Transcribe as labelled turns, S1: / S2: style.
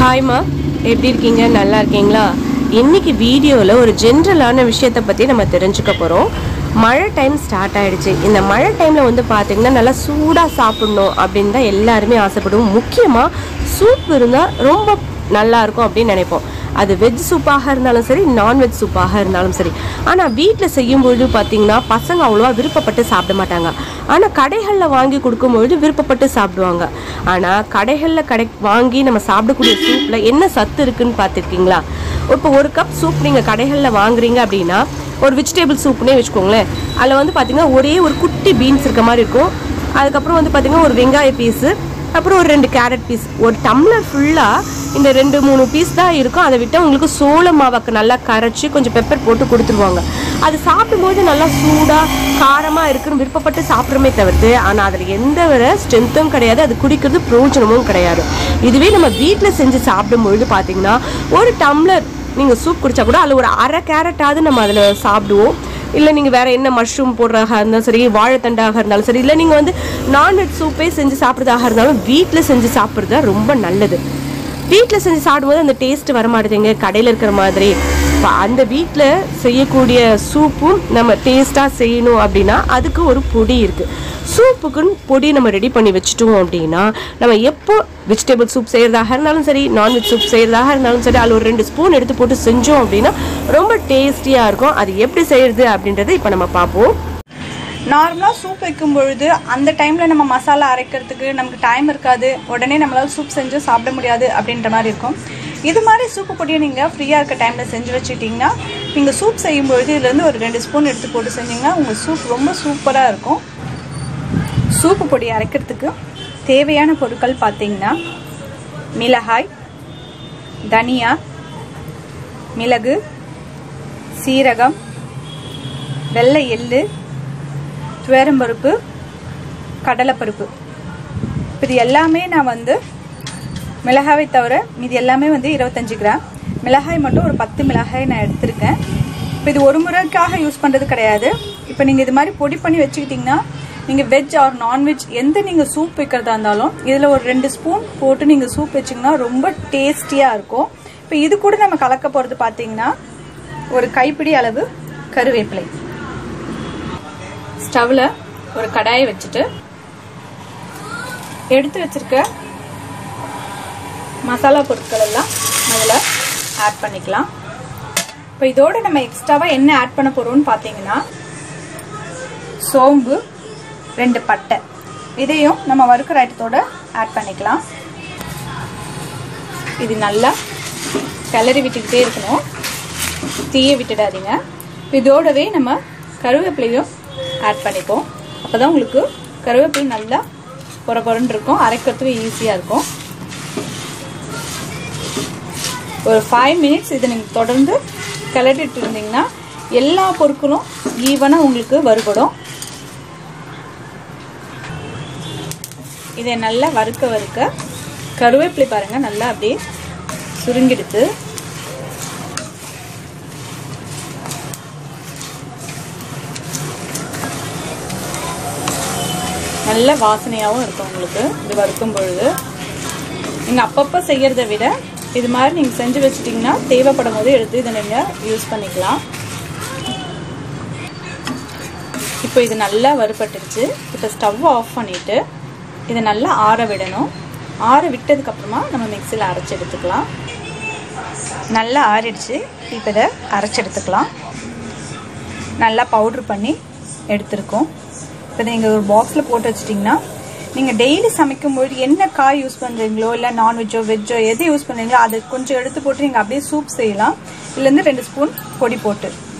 S1: ஹாய்மா எப்படி இருக்கீங்க நல்லா இருக்கீங்களா இன்னைக்கு வீடியோவில் ஒரு ஜென்ரலான விஷயத்தை பற்றி நம்ம தெரிஞ்சுக்க போகிறோம் மழை டைம் ஸ்டார்ட் ஆயிடுச்சு இந்த மழை டைமில் வந்து பார்த்தீங்கன்னா நல்லா சூடாக சாப்பிடணும் அப்படின்னு தான் எல்லாருமே ஆசைப்படுவோம் முக்கியமாக சூப் இருந்தால் ரொம்ப நல்லா இருக்கும் அப்படின்னு நினைப்போம் அது வெஜ் சூப்பாக இருந்தாலும் சரி நான்வெஜ் சூப்பாக இருந்தாலும் சரி ஆனால் வீட்டில் செய்யும்பொழுது பார்த்தீங்கன்னா பசங்க அவ்வளோவா விருப்பப்பட்டு சாப்பிட மாட்டாங்க ஆனால் கடைகளில் வாங்கி கொடுக்கும்பொழுது விருப்பப்பட்டு சாப்பிடுவாங்க ஆனால் கடைகளில் கடை வாங்கி நம்ம சாப்பிடக்கூடிய சூப்பில் என்ன சத்து இருக்குன்னு பார்த்துருக்கீங்களா இப்போ ஒரு கப் சூப் நீங்கள் கடைகளில் வாங்குறீங்க அப்படின்னா ஒரு வெஜிடபிள் சூப்னே வச்சுக்கோங்களேன் அதில் வந்து பார்த்தீங்கன்னா ஒரே ஒரு குட்டி பீன்ஸ் இருக்க மாதிரி இருக்கும் அதுக்கப்புறம் வந்து பார்த்தீங்கன்னா ஒரு வெங்காய பீஸு அப்புறம் ஒரு ரெண்டு கேரட் பீஸ் ஒரு டம்ளர் ஃபுல்லாக இந்த ரெண்டு மூணு பீஸ் தான் இருக்கும் அதை விட்டு உங்களுக்கு சோள மாவுக்கு நல்லா கரைச்சி கொஞ்சம் பெப்பர் போட்டு கொடுத்துருவாங்க அது சாப்பிடும்போது நல்லா சூடாக காரமாக இருக்குன்னு விருப்பப்பட்டு சாப்பிட்றமே தவிர்த்து ஆனால் அதில் எந்த ஒரு ஸ்ட்ரென்த்தும் கிடையாது அது குடிக்கிறது பிரயோஜனமும் கிடையாது இதுவே நம்ம வீட்டில் செஞ்சு சாப்பிடும்பொழுது பார்த்தீங்கன்னா ஒரு டம்ளர் நீங்கள் சூப் குடிச்சா கூட அதில் ஒரு அரை கேரட்டாவது நம்ம அதில் சாப்பிடுவோம் இல்லை நீங்கள் வேறு என்ன மஷ்ரூம் போடுறதாக இருந்தாலும் சரி வாழைத்தண்டாக இருந்தாலும் சரி இல்லை நீங்கள் வந்து நான்வெஜ் சூப்பே செஞ்சு சாப்பிட்றதாக இருந்தாலும் வீட்டில் செஞ்சு சாப்பிட்றது தான் ரொம்ப நல்லது வீட்டில் செஞ்சு சாப்பிடும்போது அந்த டேஸ்ட் வர மாட்டேங்குங்க கடையில் இருக்கிற மாதிரி இப்போ அந்த வீட்டில் செய்யக்கூடிய சூப்பும் நம்ம டேஸ்ட்டாக செய்யணும் அப்படின்னா அதுக்கு ஒரு பொடி இருக்குது சூப்புக்குன்னு பொடி நம்ம ரெடி பண்ணி வச்சுட்டோம் அப்படின்னா நம்ம எப்போ வெஜிடபிள் சூப் செய்கிறதாக இருந்தாலும் சரி நான்வெஜ் சூப் செய்கிறதாக இருந்தாலும் சரி அதில் ஒரு ரெண்டு ஸ்பூன் எடுத்து போட்டு செஞ்சோம் அப்படின்னா ரொம்ப டேஸ்டியாக இருக்கும் அது எப்படி செய்கிறது அப்படின்றத இப்போ நம்ம பார்ப்போம்
S2: நார்மலாக சூப் வைக்கும் பொழுது அந்த டைமில் நம்ம மசாலா அரைக்கிறதுக்கு நமக்கு டைம் இருக்காது உடனே நம்மளால் சூப் செஞ்சு சாப்பிட முடியாது அப்படின்ற மாதிரி இருக்கும் இது மாதிரி சூப்பு பொடியை நீங்கள் ஃப்ரீயாக இருக்க டைமில் செஞ்சு வச்சுட்டிங்கன்னா நீங்கள் சூப் செய்யும் பொழுது இதுலேருந்து ஒரு ரெண்டு ஸ்பூன் எடுத்து போட்டு செஞ்சிங்கன்னா உங்கள் சூப் ரொம்ப சூப்பராக இருக்கும் சூப்பு பொடி அரைக்கிறதுக்கு தேவையான பொருட்கள் பார்த்தீங்கன்னா மிளகாய் தனியா மிளகு சீரகம் வெள்ளை எள்ளு துவரம்பருப்பு கடலைப்பருப்பு இது எல்லாமே நான் வந்து மிளகாவை தவிர மீதி எல்லாமே வந்து இருபத்தஞ்சி கிராம் மிளகாய் மட்டும் ஒரு பத்து மிளகாய் நான் எடுத்திருக்கேன் இப்போ இது ஒரு முறைக்காக யூஸ் பண்ணுறது கிடையாது இப்போ நீங்கள் இது மாதிரி பொடி பண்ணி வச்சுக்கிட்டிங்கன்னா நீங்கள் வெஜ் ஆர் நான்வெஜ் எந்த நீங்கள் சூப் வைக்கிறதா இருந்தாலும் இதில் ஒரு ரெண்டு ஸ்பூன் போட்டு நீங்கள் சூப் வச்சிங்கன்னா ரொம்ப டேஸ்டியாக இருக்கும் இப்போ இது கூட நம்ம கலக்க போகிறது பார்த்தீங்கன்னா ஒரு கைப்பிடி அளவு கருவேப்பிலை ஸ்டவ்வில் ஒரு கடாயை வச்சுட்டு எடுத்து வச்சிருக்க மசாலா பொருட்கள் எல்லாம் அதில் ஆட் பண்ணிக்கலாம் இப்போ இதோட நம்ம எக்ஸ்ட்ராவாக என்ன ஆட் பண்ண போகிறோம்னு பார்த்தீங்கன்னா சோம்பு ரெண்டு பட்டை இதையும் நம்ம வறுக்கிற ஐட்டத்தோட ஆட் பண்ணிக்கலாம் இது நல்லா கிளறி விட்டுக்கிட்டே இருக்கணும் தீய விட்டுடாதீங்க இதோடவே நம்ம கருவேப்பிலையும் ஆட் பண்ணிப்போம் அப்போ தான் உங்களுக்கு கருவேப்பிலை நல்லா பொற பொறன்னு இருக்கும் அரைக்கிறதுக்கு ஈஸியாக இருக்கும் ஒரு ஃபைவ் மினிட்ஸ் இதை நீங்கள் தொடர்ந்து கிளறிட்டு இருந்தீங்கன்னா எல்லா பொருட்களும் ஈவனாக உங்களுக்கு வறுபடும் இதை நல்லா வறுக்க வறுக்க கருவேப்பிலை பாருங்கள் நல்லா அப்படியே சுருங்கிடுது நல்ல வாசனையாகவும் இருக்கும் உங்களுக்கு இது வறுக்கும் பொழுது நீங்கள் அப்பப்போ செய்கிறத விட இது மாதிரி நீங்கள் செஞ்சு வச்சிட்டிங்கன்னா தேவைப்படும் போது எடுத்து இதை நீங்கள் யூஸ் பண்ணிக்கலாம் இப்போ இது நல்லா வறுபட்டுருச்சு இப்போ ஸ்டவ் ஆஃப் பண்ணிவிட்டு இதை நல்லா ஆற விடணும் ஆற விட்டதுக்கப்புறமா நம்ம மிக்சியில் அரைச்சி எடுத்துக்கலாம் நல்லா ஆறிடுச்சு இப்போ இதை அரைச்சி எடுத்துக்கலாம் நல்லா பவுட்ரு பண்ணி எடுத்துருக்கோம் இப்போ நீங்கள் ஒரு பாக்ஸில் போட்டு வச்சிட்டிங்கன்னா நீங்கள் டெய்லி சமைக்கும்போது என்ன காய் யூஸ் பண்ணுறீங்களோ இல்லை நான்வெஜ்ஜோ வெஜ்ஜோ எது யூஸ் பண்ணுறீங்களோ அதை கொஞ்சம் எடுத்து போட்டு நீங்கள் அப்படியே சூப் செய்யலாம் இதுலேருந்து ரெண்டு ஸ்பூன் பொடி போட்டு